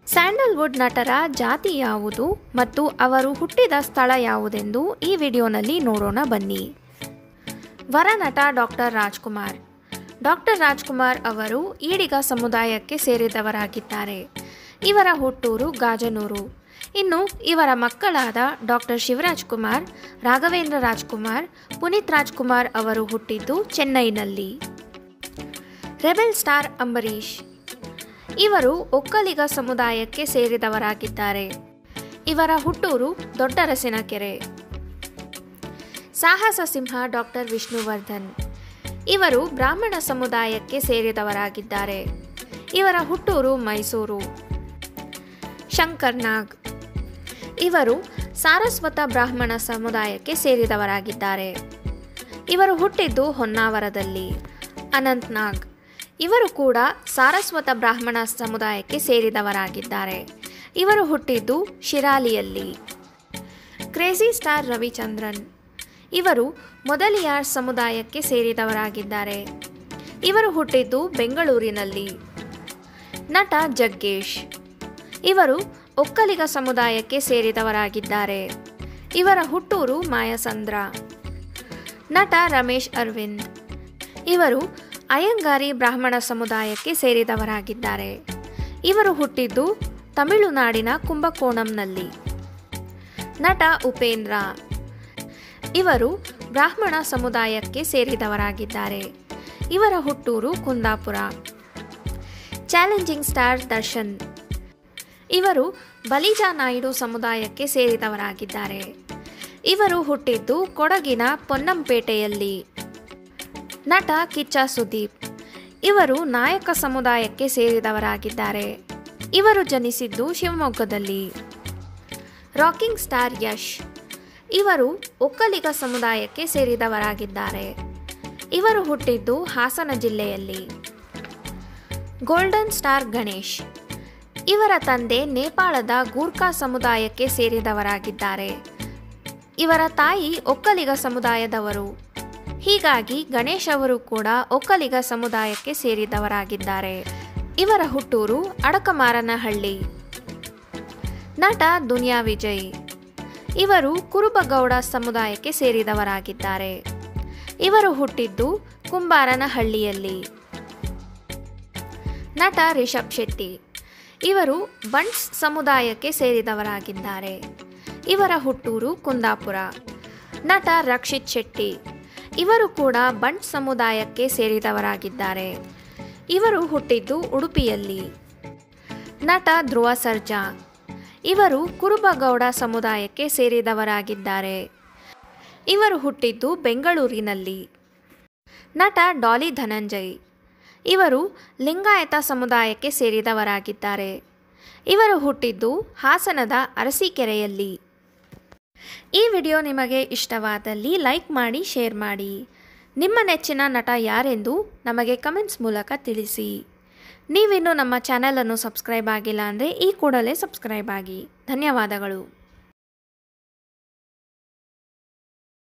Sandalwood ನಟರ ಜಾತಿ ಯಾವುದು ಮತ್ತು ಅವರು ಹುಟ್ಟಿದ ಸ್ಥಳ ಯಾವುದೆಂದು ಈ ವಿಡಿಯೋನಲ್ಲಿ ನೋಡೋಣ ಬನ್ನಿ ವರ ನಟ ಡಾಕ್ಟರ್ ರಾಜ್ಕುಮಾರ್ ಡಾಕ್ಟರ್ ರಾಜ್ಕುಮಾರ್ ಅವರು ಈಡಿಗ ಸಮುದಾಯಕ್ಕೆ ಸೇರಿದವರಾಗಿದ್ದಾರೆ ಇವರ ಹುಟ್ಟೂರು ಗಾಜನೂರು ಇನ್ನು ಇವರ ಮಕ್ಕಳಾದ ಡಾಕ್ಟರ್ ಶಿವರಾಜ್ ಕುಮಾರ್ ರಾಘವೇಂದ್ರ ರಾಜ್ಕುಮಾರ್ ಪುನೀತ್ ರಾಜ್ಕುಮಾರ್ ಅವರು ಹುಟ್ಟಿದ್ದು ಚೆನ್ನೈನಲ್ಲಿ ರೆಬೆಲ್ ಸ್ಟಾರ್ ಅಂಬರೀಷ್ ಇವರು ಒಕ್ಕಲಿಗ ಸಮುದಾಯಕ್ಕೆ ಸೇರಿದವರಾಗಿದ್ದಾರೆ ಇವರ ಹುಟ್ಟೂರು ದೊಡ್ಡರಸಿನಕೆರೆ ಸಾಹಸ ಸಿಂಹ ಡಾಕ್ಟರ್ ವಿಷ್ಣುವರ್ಧನ್ ಇವರು ಬ್ರಾಹ್ಮಣ ಸಮುದಾಯಕ್ಕೆ ಸೇರಿದವರಾಗಿದ್ದಾರೆ ಇವರ ಹುಟ್ಟೂರು ಮೈಸೂರು ಶಂಕರ್ ನಾಗ್ ಇವರು ಸಾರಸ್ವತ ಬ್ರಾಹ್ಮಣ ಸಮುದಾಯಕ್ಕೆ ಸೇರಿದವರಾಗಿದ್ದಾರೆ ಇವರು ಹುಟ್ಟಿದ್ದು ಹೊನ್ನಾವರದಲ್ಲಿ ಅನಂತ್ ನಾಗ್ ಇವರು ಕೂಡ ಸಾರಸ್ವತ ಬ್ರಾಹ್ಮಣ ಸಮುದಾಯಕ್ಕೆ ಸೇರಿದವರಾಗಿದ್ದಾರೆ ಇವರು ಹುಟ್ಟಿದ್ದು ಶಿರಾಲಿಯಲ್ಲಿ ಕ್ರೇಜಿ ಸ್ಟಾರ್ ರವಿಚಂದ್ರನ್ ಇವರು ಮೊದಲಿಯಾರ್ ಸಮುದಾಯಕ್ಕೆ ಸೇರಿದವರಾಗಿದ್ದಾರೆ ಇವರು ಹುಟ್ಟಿದ್ದು ಬೆಂಗಳೂರಿನಲ್ಲಿ ನಟ ಜಗ್ಗೇಶ್ ಇವರು ಒಕ್ಕಲಿಗ ಸಮುದಾಯಕ್ಕೆ ಸೇರಿದವರಾಗಿದ್ದಾರೆ ಇವರ ಹುಟ್ಟೂರು ಮಾಯಸಂದ್ರ ನಟ ರಮೇಶ್ ಅರವಿಂದ್ ಇವರು ಅಯ್ಯಂಗಾರಿ ಬ್ರಾಹ್ಮಣ ಸಮುದಾಯಕ್ಕೆ ಸೇರಿದವರಾಗಿದ್ದಾರೆ ಇವರು ಹುಟ್ಟಿದ್ದು ತಮಿಳುನಾಡಿನ ಕುಂಭಕೋಣಂನಲ್ಲಿ ನಟ ಉಪೇಂದ್ರ ಇವರು ಬ್ರಾಹ್ಮಣ ಸಮುದಾಯಕ್ಕೆ ಸೇರಿದವರಾಗಿದ್ದಾರೆ ಇವರ ಹುಟ್ಟೂರು ಕುಂದಾಪುರ ಚಾಲೆಂಜಿಂಗ್ ಸ್ಟಾರ್ ದರ್ಶನ್ ಇವರು ಬಲಿಜ ನಾಯ್ಡು ಸಮುದಾಯಕ್ಕೆ ಸೇರಿದವರಾಗಿದ್ದಾರೆ ಇವರು ಹುಟ್ಟಿದ್ದು ಕೊಡಗಿನ ಪೊನ್ನಂಪೇಟೆಯಲ್ಲಿ ನಟ ಕಿಚ್ಚ ಸುದೀಪ್ ಇವರು ನಾಯಕ ಸಮುದಾಯಕ್ಕೆ ಸೇರಿದವರಾಗಿದ್ದಾರೆ ಇವರು ಜನಿಸಿದ್ದು ಶಿವಮೊಗ್ಗದಲ್ಲಿ ರಾಕಿಂಗ್ ಸ್ಟಾರ್ ಯಶ್ ಇವರು ಒಕ್ಕಲಿಗ ಸಮುದಾಯಕ್ಕೆ ಸೇರಿದವರಾಗಿದ್ದಾರೆ ಇವರು ಹುಟ್ಟಿದ್ದು ಹಾಸನ ಜಿಲ್ಲೆಯಲ್ಲಿ ಗೋಲ್ಡನ್ ಸ್ಟಾರ್ ಗಣೇಶ್ ಇವರ ತಂದೆ ನೇಪಾಳದ ಗೂರ್ಖಾ ಸಮುದಾಯಕ್ಕೆ ಸೇರಿದವರಾಗಿದ್ದಾರೆ ಇವರ ತಾಯಿ ಒಕ್ಕಲಿಗ ಸಮುದಾಯದವರು ಹೀಗಾಗಿ ಗಣೇಶ್ ಅವರು ಕೂಡ ಒಕ್ಕಲಿಗ ಸಮುದಾಯಕ್ಕೆ ಸೇರಿದವರಾಗಿದ್ದಾರೆ ಇವರ ಹುಟ್ಟೂರು ಅಡಕಮಾರನಹಳ್ಳಿ ನಟ ದುನಿಯಾ ವಿಜಯ್ ಇವರು ಕುರುಬಗೌಡ ಸಮುದಾಯಕ್ಕೆ ಸೇರಿದವರಾಗಿದ್ದಾರೆ ಇವರು ಹುಟ್ಟಿದ್ದು ಕುಂಬಾರನಹಳ್ಳಿಯಲ್ಲಿ ನಟ ರಿಷಬ್ ಶೆಟ್ಟಿ ಇವರು ಬಂಟ್ಸ್ ಸಮುದಾಯಕ್ಕೆ ಸೇರಿದವರಾಗಿದ್ದಾರೆ ಇವರ ಹುಟ್ಟೂರು ಕುಂದಾಪುರ ನಟ ರಕ್ಷಿತ್ ಶೆಟ್ಟಿ ಇವರು ಕೂಡ ಬಂಟ್ ಸಮುದಾಯಕ್ಕೆ ಸೇರಿದವರಾಗಿದ್ದಾರೆ ಇವರು ಹುಟ್ಟಿದ್ದು ಉಡುಪಿಯಲ್ಲಿ ನಟ ಧ್ರುವ ಸರ್ಜಾ ಇವರು ಕುರುಬಗೌಡ ಸಮುದಾಯಕ್ಕೆ ಸೇರಿದವರಾಗಿದ್ದಾರೆ ಇವರು ಹುಟ್ಟಿದ್ದು ಬೆಂಗಳೂರಿನಲ್ಲಿ ನಟ ಡಾಲಿ ಧನಂಜಯ್ ಇವರು ಲಿಂಗಾಯತ ಸಮುದಾಯಕ್ಕೆ ಸೇರಿದವರಾಗಿದ್ದಾರೆ ಇವರು ಹುಟ್ಟಿದ್ದು ಹಾಸನದ ಅರಸೀಕೆರೆಯಲ್ಲಿ ಈ ವಿಡಿಯೋ ನಿಮಗೆ ಇಷ್ಟವಾದಲ್ಲಿ ಲೈಕ್ ಮಾಡಿ ಶೇರ್ ಮಾಡಿ ನಿಮ್ಮ ನೆಚ್ಚಿನ ನಟ ಯಾರೆಂದು ನಮಗೆ ಕಮೆಂಟ್ಸ್ ಮೂಲಕ ತಿಳಿಸಿ ನೀವಿನ್ನೂ ನಮ್ಮ ಚಾನಲನ್ನು ಸಬ್ಸ್ಕ್ರೈಬ್ ಆಗಿಲ್ಲ ಅಂದರೆ ಈ ಕೂಡಲೇ ಸಬ್ಸ್ಕ್ರೈಬ್ ಆಗಿ ಧನ್ಯವಾದಗಳು